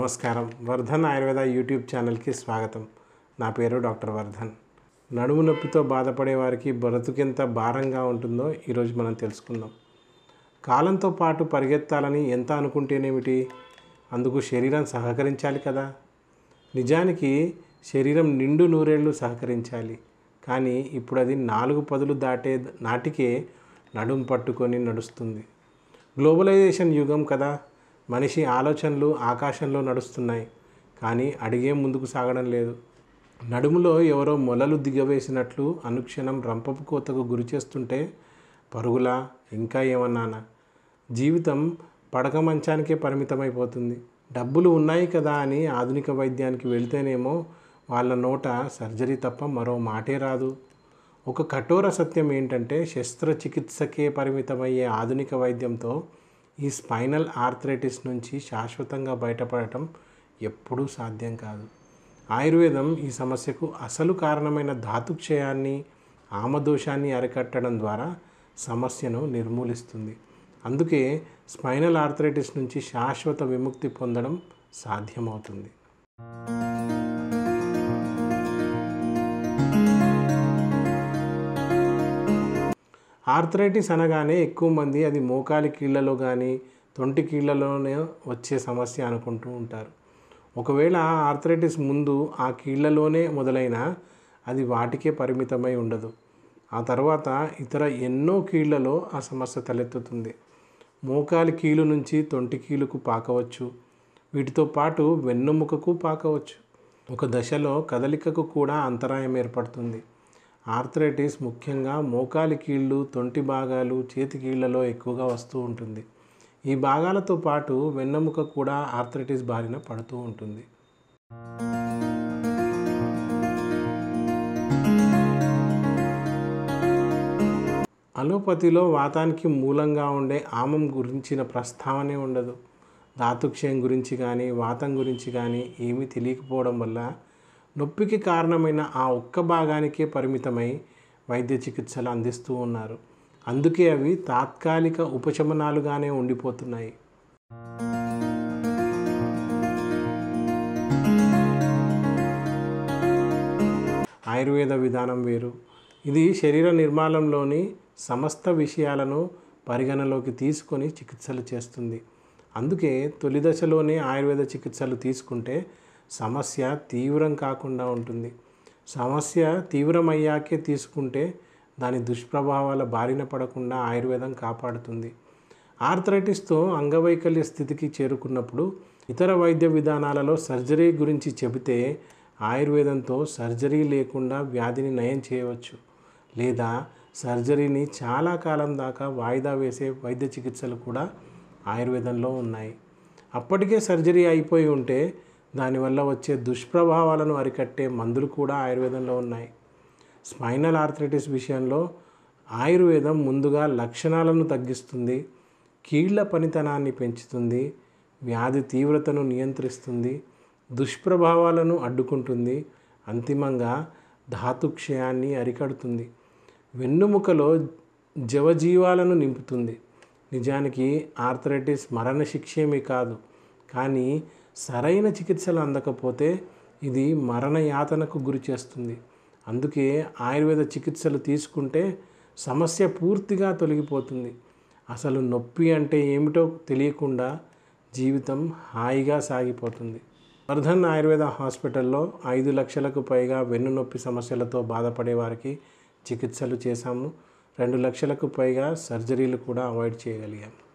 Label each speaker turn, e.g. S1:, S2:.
S1: నమస్కారం వర్ధన్ ఆయుర్వేద యూట్యూబ్ ఛానల్కి స్వాగతం నా పేరు డాక్టర్ వర్ధన్ నడుము నొప్పితో బాధపడే వారికి బ్రతుకెంత భారంగా ఉంటుందో ఈరోజు మనం తెలుసుకుందాం కాలంతో పాటు పరిగెత్తాలని ఎంత అనుకుంటేనేమిటి అందుకు శరీరం సహకరించాలి కదా నిజానికి శరీరం నిండు నూరేళ్లు సహకరించాలి కానీ ఇప్పుడు అది నాలుగు పదులు దాటే నాటికే నడుము పట్టుకొని నడుస్తుంది గ్లోబలైజేషన్ యుగం కదా మనిషి ఆలోచనలు ఆకాశంలో నడుస్తున్నాయి కానీ అడిగే ముందుకు సాగడం లేదు నడుములో ఎవరో మొలలు దిగవేసినట్లు అనుక్షణం రంపపు కోతకు గురి చేస్తుంటే పరుగులా ఇంకా ఏమన్నానా జీవితం పడక మంచానికే పరిమితమైపోతుంది డబ్బులు ఉన్నాయి కదా అని ఆధునిక వైద్యానికి వెళ్తేనేమో వాళ్ళ నోట సర్జరీ తప్ప మరో మాటే రాదు ఒక కఠోర సత్యం ఏంటంటే శస్త్రచికిత్సకే పరిమితమయ్యే ఆధునిక వైద్యంతో ఈ స్పైనల్ ఆర్థరైటిస్ నుంచి శాశ్వతంగా బయటపడటం ఎప్పుడూ సాధ్యం కాదు ఆయుర్వేదం ఈ సమస్యకు అసలు కారణమైన ధాతుక్షయాన్ని ఆమదోషాన్ని అరికట్టడం ద్వారా సమస్యను నిర్మూలిస్తుంది అందుకే స్పైనల్ ఆర్థరైటిస్ నుంచి శాశ్వత విముక్తి పొందడం సాధ్యమవుతుంది ఆర్థరైటిస్ అనగానే ఎక్కువ మంది అది మోకాలి కీళ్ళలో కానీ తొంటి కీళ్ళలోనే వచ్చే సమస్య అనుకుంటూ ఉంటారు ఒకవేళ ఆర్థరైటిస్ ముందు ఆ కీళ్ళలోనే మొదలైన అది వాటికే పరిమితమై ఉండదు ఆ తర్వాత ఇతర ఎన్నో కీళ్లలో ఆ సమస్య తలెత్తుతుంది మోకాలి కీలు నుంచి తొంటి కీలుకు పాకవచ్చు వీటితో పాటు వెన్నుముకకు పాకవచ్చు ఒక దశలో కదలికకు కూడా అంతరాయం ఏర్పడుతుంది ఆర్థరైటిస్ ముఖ్యంగా మోకాలి కీళ్ళు తొంటి భాగాలు చేతి కీళ్లలో ఎక్కువగా వస్తూ ఉంటుంది ఈ భాగాలతో పాటు వెన్నెముక కూడా ఆర్థరైటిస్ బారిన పడుతూ ఉంటుంది అలోపతిలో వాతానికి మూలంగా ఉండే ఆమం గురించిన ప్రస్తావనే ఉండదు ధాతుక్షయం గురించి కానీ వాతం గురించి కానీ ఏమీ తెలియకపోవడం వల్ల నొప్పికి కారణమైన ఆ ఒక్క భాగానికే పరిమితమై వైద్య చికిత్సలు అందిస్తూ ఉన్నారు అందుకే అవి తాత్కాలిక ఉపశమనాలుగానే ఉండిపోతున్నాయి ఆయుర్వేద విధానం వేరు ఇది శరీర నిర్మాణంలోని సమస్త విషయాలను పరిగణలోకి తీసుకొని చికిత్సలు చేస్తుంది అందుకే తొలి దశలోనే ఆయుర్వేద చికిత్సలు తీసుకుంటే సమస్య తీవ్రం కాకుండా ఉంటుంది సమస్య తీవ్రమయ్యాకే తీసుకుంటే దాని దుష్ప్రభావాల బారిన పడకుండా ఆయుర్వేదం కాపాడుతుంది ఆర్థరైటిస్తో అంగవైకల్య స్థితికి చేరుకున్నప్పుడు ఇతర వైద్య విధానాలలో సర్జరీ గురించి చెబితే ఆయుర్వేదంతో సర్జరీ లేకుండా వ్యాధిని నయం చేయవచ్చు లేదా సర్జరీని చాలా కాలం దాకా వాయిదా వేసే వైద్య చికిత్సలు కూడా ఆయుర్వేదంలో ఉన్నాయి అప్పటికే సర్జరీ అయిపోయి ఉంటే దానివల్ల వచ్చే దుష్ప్రభావాలను అరికట్టే మందులు కూడా ఆయుర్వేదంలో ఉన్నాయి స్పైనల్ ఆర్థరైటిస్ విషయంలో ఆయుర్వేదం ముందుగా లక్షణాలను తగ్గిస్తుంది కీళ్ల పనితనాన్ని పెంచుతుంది వ్యాధి తీవ్రతను నియంత్రిస్తుంది దుష్ప్రభావాలను అడ్డుకుంటుంది అంతిమంగా ధాతుక్షయాన్ని అరికడుతుంది వెన్నుముకలో జవజీవాలను నింపుతుంది నిజానికి ఆర్థరైటిస్ మరణశిక్షేమీ కాదు కానీ సరైన చికిత్సలు అందకపోతే ఇది మరణ యాతనకు గురి చేస్తుంది అందుకే ఆయుర్వేద చికిత్సలు తీసుకుంటే సమస్య పూర్తిగా తొలగిపోతుంది అసలు నొప్పి అంటే ఏమిటో తెలియకుండా జీవితం హాయిగా సాగిపోతుంది వర్ధన్ ఆయుర్వేద హాస్పిటల్లో ఐదు లక్షలకు పైగా వెన్నునొప్పి సమస్యలతో బాధపడే వారికి చికిత్సలు చేశాము రెండు లక్షలకు పైగా సర్జరీలు కూడా అవాయిడ్ చేయగలిగాము